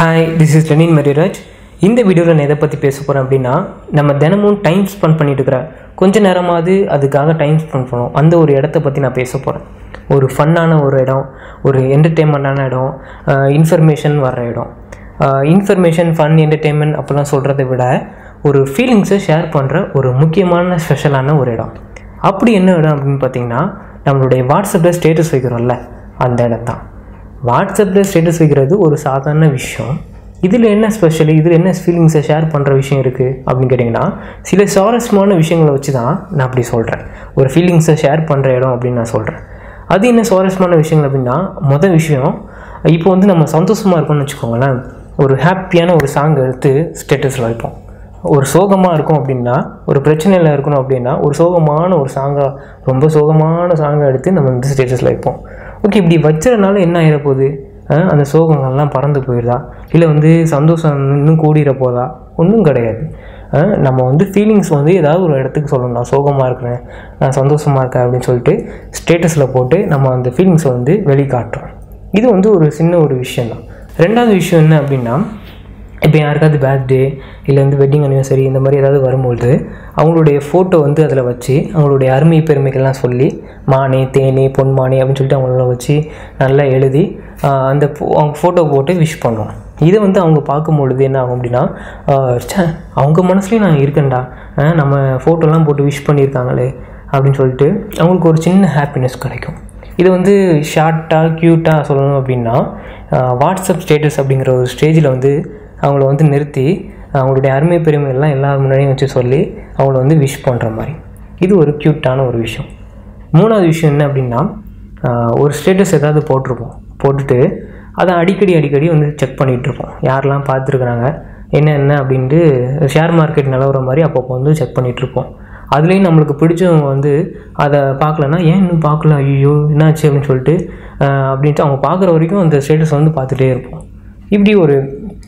hi this is Lenin Mariyaraj இந்த வீடியோவில் நான் எதை பற்றி பேச போகிறேன் அப்படின்னா நம்ம தினமும் டைம் ஸ்பெண்ட் பண்ணிட்டு இருக்கிற கொஞ்ச நேரமாவது அதுக்காக டைம் ஸ்பெண்ட் பண்ணணும் அந்த ஒரு இடத்த பற்றி நான் பேச போகிறேன் ஒரு ஃபன்னான ஒரு இடம் ஒரு என்டர்டெயின்மெண்ட்டான இடம் இன்ஃபர்மேஷன் வர்ற இடம் இன்ஃபர்மேஷன் ஃபன் என்டர்டெயின்மெண்ட் அப்படிலாம் சொல்கிறத விட ஒரு ஃபீலிங்ஸை ஷேர் பண்ணுற ஒரு முக்கியமான ஸ்பெஷலான ஒரு இடம் அப்படி என்ன இடம் அப்படின்னு பார்த்தீங்கன்னா நம்மளுடைய வாட்ஸ்அப்பில் ஸ்டேட்டஸ் வைக்கிறோம்ல அந்த இடம் தான் வாட்ஸ்அப்பில் ஸ்டேட்டஸ் வைக்கிறது ஒரு சாதாரண விஷயம் இதில் என்ன ஸ்பெஷல் இதில் என்ன ஃபீலிங்ஸை ஷேர் பண்ணுற விஷயம் இருக்குது அப்படின்னு கேட்டிங்கன்னா சில சுவாரஸ்யமான விஷயங்களை வச்சு தான் நான் அப்படி சொல்கிறேன் ஒரு ஃபீலிங்ஸை ஷேர் பண்ணுற இடம் அப்படின்னு நான் சொல்கிறேன் அது என்ன சுவாரஸ்யமான விஷயங்கள் அப்படின்னா மொதல் விஷயம் இப்போ வந்து நம்ம சந்தோஷமாக இருக்கோம்னு வச்சுக்கோங்களேன் ஒரு ஹாப்பியான ஒரு சாங் எடுத்து ஸ்டேட்டஸில் வைப்போம் ஒரு சோகமாக இருக்கும் அப்படின்னா ஒரு பிரச்சனையில் இருக்கணும் அப்படின்னா ஒரு சோகமான ஒரு சாங்கை ரொம்ப சோகமான சாங்கை எடுத்து நம்ம வந்து ஸ்டேட்டஸில் வைப்போம் ஓகே இப்படி வச்சதுனால என்ன ஆகிட போகுது அஹ் அந்த சோகங்கள்லாம் பறந்து போயிடுதா இல்லை வந்து சந்தோஷம் இன்னும் கூடிட போதா ஒன்றும் கிடையாது அஹ் நம்ம வந்து ஃபீலிங்ஸ் வந்து ஏதாவது ஒரு இடத்துக்கு சொல்லணும் நான் சோகமாக இருக்கிறேன் நான் சந்தோஷமாக இருக்கேன் அப்படின்னு சொல்லிட்டு ஸ்டேட்டஸில் போட்டு நம்ம அந்த ஃபீலிங்ஸை வந்து வெளிக்காட்டுறோம் இது வந்து ஒரு சின்ன ஒரு விஷயம் தான் ரெண்டாவது விஷயம் என்ன அப்படின்னா இப்போ யாருக்காவது பர்த்டே இல்லை வந்து வெட்டிங் அனிவர்சரி இந்த மாதிரி ஏதாவது வரும்பொழுது அவங்களுடைய ஃபோட்டோ வந்து அதில் வச்சு அவங்களுடைய அருமை பெருமைகள்லாம் சொல்லி மானே தேனே பொன்மானே அப்படின்னு சொல்லிட்டு அவங்கள வச்சு நல்லா எழுதி ஆஹ் அந்த pho- அவங்க ஃபோட்டோ போட்டு விஷ் பண்ணுவோம் இதை வந்து அவங்க பார்க்கும்பொழுது என்ன ஆகும் அப்படின்னா ஆஹ் ச்சே அவங்க மனசுலேயும் நான் இருக்கேன்டா ஆஹ் நம்ம ஃபோட்டோலாம் போட்டு விஷ் பண்ணியிருக்காங்களே அப்படின்னு சொல்லிட்டு அவங்களுக்கு ஒரு சின்ன ஹாப்பினஸ் கிடைக்கும் இது வந்து ஷார்ட்டாக க்யூட்டாக சொல்லணும் அப்படின்னா ஆஹ் வாட்ஸ்அப் ஸ்டேட்டஸ் அப்படிங்கிற ஒரு ஸ்டேஜில் வந்து அவங்கள வந்து நிறுத்தி அவங்களுடைய அருமை பெருமைகள்லாம் எல்லார் முன்னாடியும் வச்சு சொல்லி அவங்கள வந்து விஷ் பண்ணுற மாதிரி இது ஒரு க்யூட்டான ஒரு விஷயம் மூணாவது விஷயம் என்ன அப்படின்னா ஆஹ் ஒரு ஸ்டேட்டஸ் ஏதாவது போட்டிருப்போம் போட்டுட்டு அதை அடிக்கடி அடிக்கடி வந்து செக் பண்ணிகிட்டு இருப்போம் யாரெல்லாம் பார்த்துருக்குறாங்க என்ன என்ன அப்படின்ட்டு ஷேர் மார்க்கெட் நிலவர மாதிரி அப்பப்போ வந்து செக் பண்ணிகிட்ருப்போம் அதுலேயும் நம்மளுக்கு பிடிச்சவங்க வந்து அதை பார்க்கலன்னா ஏன் இன்னும் பார்க்கல ஐயோ என்னாச்சு அப்படின்னு சொல்லிட்டு ஆஹ் அப்படின்ட்டு அவங்க பார்க்குற வரைக்கும் அந்த ஸ்டேட்டஸ் வந்து பார்த்துட்டே இருப்போம் இப்படி ஒரு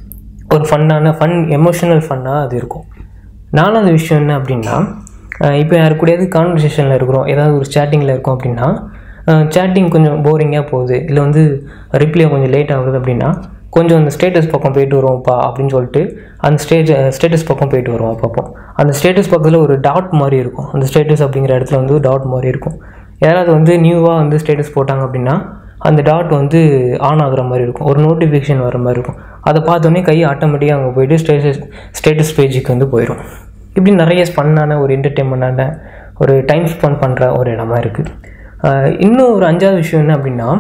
ஒரு ஃபன்னான ஃபன் எமோஷனல் ஃபன்னாக அது இருக்கும் நாலாவது விஷயம் என்ன அப்படின்னா இப்போ யாரு கூடயாவது கான்வர்சேஷனில் இருக்கிறோம் ஏதாவது ஒரு சேட்டிங்கில் இருக்கோம் அப்படின்னா சேட்டிங் கொஞ்சம் போரிங்காக போகுது இல்லை வந்து ரிப்ளை கொஞ்சம் லேட் ஆகுது அப்படின்னா கொஞ்சம் அந்த ஸ்டேட்டஸ் பக்கம் போயிட்டு வருவோம்ப்பா அப்படின்னு சொல்லிட்டு அந்த ஸ்டேஜ் ஸ்டேட்டஸ் பக்கம் போயிட்டு வருவோம் அப்பப்போ அந்த ஸ்டேட்டஸ் பக்கத்தில் ஒரு டாட் மாதிரி இருக்கும் அந்த ஸ்டேட்டஸ் அப்படிங்கிற இடத்துல வந்து டாட் மாதிரி இருக்கும் யாராவது வந்து நியூவாக வந்து ஸ்டேட்டஸ் போட்டாங்க அப்படின்னா அந்த டாட் வந்து ஆன் ஆகுற மாதிரி இருக்கும் ஒரு நோட்டிஃபிகேஷன் வர மாதிரி இருக்கும் அதை பார்த்தோன்னே கை ஆட்டோமேட்டிக்காக அங்கே போயிட்டு ஸ்டேட்டஸ் ஸ்டேட்டஸ் பேஜுக்கு வந்து போயிடும் இப்படி நிறைய ஃபன்னான ஒரு என்டர்டெயின்மெண்ட்டான ஒரு டைம் ஸ்பெண்ட் பண்ணுற ஒரு இடமா இருக்குது இன்னும் ஒரு அஞ்சாவது விஷயம் என்ன அப்படின்னா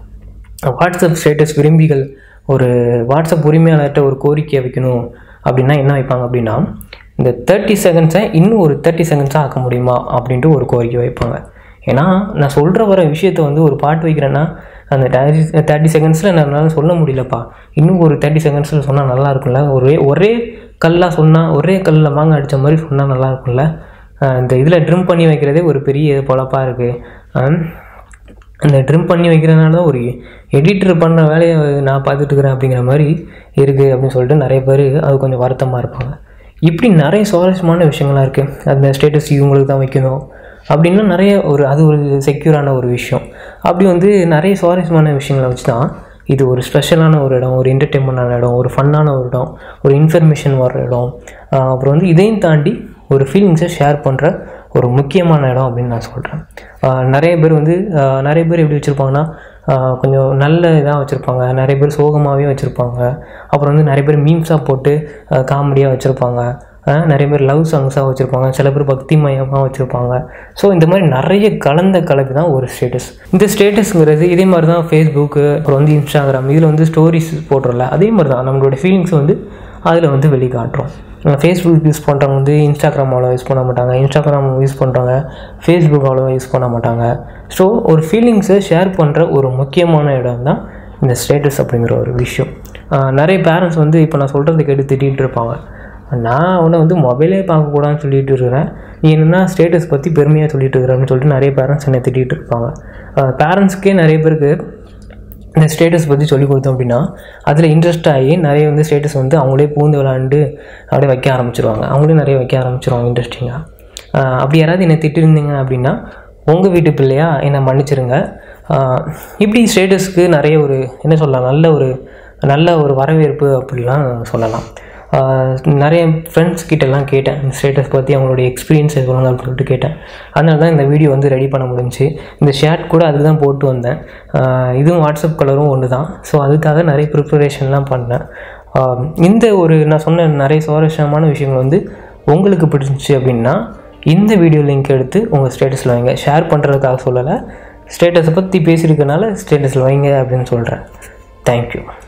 வாட்ஸ்அப் ஸ்டேட்டஸ் விரும்பிகள் ஒரு வாட்ஸ்அப் உரிமையாளர்கிட்ட ஒரு கோரிக்கையை வைக்கணும் அப்படின்னா என்ன வைப்பாங்க அப்படின்னா இந்த தேர்ட்டி செகண்ட்ஸை இன்னும் ஒரு தேர்ட்டி செகண்ட்ஸாக ஆக்க முடியுமா அப்படின்ட்டு ஒரு கோரிக்கை வைப்பாங்க ஏன்னா நான் சொல்கிற வர விஷயத்தை வந்து ஒரு பாட்டு வைக்கிறேன்னா அந்த தேர்ட்டி தேர்ட்டி செகண்ட்ஸில் என்னால் சொல்ல முடியலப்பா இன்னும் ஒரு தேர்ட்டி செகண்ட்ஸில் சொன்னால் நல்லா இருக்கும்ல ஒரே ஒரே கல்லாக சொன்னால் ஒரே கல்லில் மாங்க அடித்த மாதிரி சொன்னால் நல்லா இருக்கும்ல அஹ் இந்த இதில் ட்ரிம் பண்ணி வைக்கிறதே ஒரு பெரிய பொழப்பாக இருக்குது அந்த ட்ரிம் பண்ணி வைக்கிறதுனால தான் ஒரு எடிட்டர் பண்ணுற வேலையை நான் பார்த்துட்டு இருக்கிறேன் அப்படிங்கிற மாதிரி இருக்குது அப்படின்னு சொல்லிட்டு நிறைய பேர் அது கொஞ்சம் வருத்தமாக இருப்பாங்க இப்படி நிறைய சுவாரஸ்யமான விஷயங்கள்லாம் இருக்குது அந்த ஸ்டேட்டஸ் இவங்களுக்கு தான் வைக்கணும் அப்படின்னா நிறைய ஒரு அது ஒரு செக்யூரான ஒரு விஷயம் அப்படி வந்து நிறைய சுவாரஸ்யமான விஷயங்களை வச்சு தான் இது ஒரு ஸ்பெஷலான ஒரு இடம் ஒரு என்டர்டெயின்மெண்டான இடம் ஒரு ஃபன்னான ஒரு இடம் ஒரு இன்ஃபர்மேஷன் வர இடம் ஆஹ் அப்புறம் வந்து இதையும் தாண்டி ஒரு ஃபீலிங்ஸை ஷேர் பண்ணுற ஒரு முக்கியமான இடம் அப்படின்னு நான் சொல்கிறேன் நிறைய பேர் வந்து ஆஹ் நிறைய பேர் எப்படி வச்சுருப்பாங்கன்னா ஆஹ் கொஞ்சம் நல்ல இதாக வச்சுருப்பாங்க நிறைய பேர் சோகமாகவே வச்சுருப்பாங்க அப்புறம் வந்து நிறைய பேர் மீம்ஸாக போட்டு காமெடியாக வச்சுருப்பாங்க நிறைய பேர் லவ் சாங்ஸாக வச்சுருப்பாங்க சில பேர் பக்தி மயமாக வச்சுருப்பாங்க ஸோ இந்த மாதிரி நிறைய கலந்த கலப்பு தான் ஒரு ஸ்டேட்டஸ் இந்த ஸ்டேட்டஸ்ங்கிறது இதே மாதிரி தான் ஃபேஸ்புக்கு அப்புறம் வந்து இன்ஸ்டாகிராம் இதில் வந்து ஸ்டோரிஸ் போடுறோம்ல அதே மாதிரி தான் நம்மளோட ஃபீலிங்ஸ் வந்து அதில் வந்து வெளிக்காட்டுறோம் ஃபேஸ்புக் யூஸ் பண்ணுறவங்க வந்து இன்ஸ்டாகிராம் அவ்வளோ யூஸ் பண்ண மாட்டாங்க இன்ஸ்டாகிராம் யூஸ் பண்ணுறவங்க ஃபேஸ்புக் அவ்வளோவா யூஸ் பண்ண மாட்டாங்க ஸோ ஒரு ஃபீலிங்ஸை ஷேர் பண்ணுற ஒரு முக்கியமான இடம் தான் இந்த ஸ்டேட்டஸ் அப்படிங்கிற ஒரு விஷயம் ஆஹ் நிறைய பேரண்ட்ஸ் வந்து இப்போ நான் சொல்கிறத கேட்டு திட்டிகிட்டு இருப்பாங்க நான் அவனை வந்து மொபைலே பார்க்கக்கூடாதுன்னு சொல்லிட்டு இருக்கிறேன் நீ என்னென்னா ஸ்டேட்டஸ் பற்றி பெருமையாக சொல்லிட்டு இருக்கிறேன்னு சொல்லிட்டு நிறைய பேரண்ட்ஸ் என்னை திட்டிகிட்டு இருப்பாங்க பேரண்ட்ஸ்க்கே நிறைய பேருக்கு இந்த ஸ்டேட்டஸ் பற்றி சொல்லி கொடுத்தோம் அப்படின்னா அதில் இன்ட்ரெஸ்ட் ஆகி நிறைய வந்து ஸ்டேட்டஸ் வந்து அவங்களே பூந்து விளாண்டு அப்படியே வைக்க ஆரம்பிச்சிருவாங்க அவங்களே நிறைய வைக்க ஆரம்பிச்சிருவாங்க இன்ட்ரெஸ்டிங்காக அப்படி யாராவது என்னை திட்டிருந்தீங்க அப்படின்னா உங்கள் வீட்டு பிள்ளையா என்னை மன்னிச்சிருங்க ஆஹ் இப்படி ஸ்டேட்டஸ்க்கு நிறைய ஒரு என்ன சொல்லலாம் நல்ல ஒரு நல்ல ஒரு வரவேற்பு அப்படிலாம் சொல்லலாம் ஆஹ் நிறைய ஃப்ரெண்ட்ஸ் கிட்டலாம் கேட்டேன் இந்த ஸ்டேட்டஸ் பற்றி அவங்களுடைய எக்ஸ்பீரியன்ஸ் சொல்லுங்க அப்படின்னு சொல்லிட்டு கேட்டேன் அதனால தான் இந்த வீடியோ வந்து ரெடி பண்ண முடிஞ்சுச்சு இந்த ஷர்ட் கூட அதுக்கு தான் போட்டு வந்தேன் ஆஹ் இதுவும் வாட்ஸ்அப் கலரும் ஒன்று தான் ஸோ அதுக்காக நிறைய ப்ரிப்பரேஷன்லாம் பண்ணேன் ஆஹ் இந்த ஒரு நான் சொன்ன நிறைய சுவாரஸ்யமான விஷயங்கள் வந்து உங்களுக்கு பிடிச்சிச்சு அப்படின்னா இந்த வீடியோ லிங்க் எடுத்து உங்கள் ஸ்டேட்டஸில் வைங்க ஷேர் பண்ணுறதுக்காக சொல்லலை ஸ்டேட்டஸை பற்றி பேசியிருக்கனால ஸ்டேட்டஸில் வைங்க அப்படின்னு சொல்கிறேன் தேங்க்யூ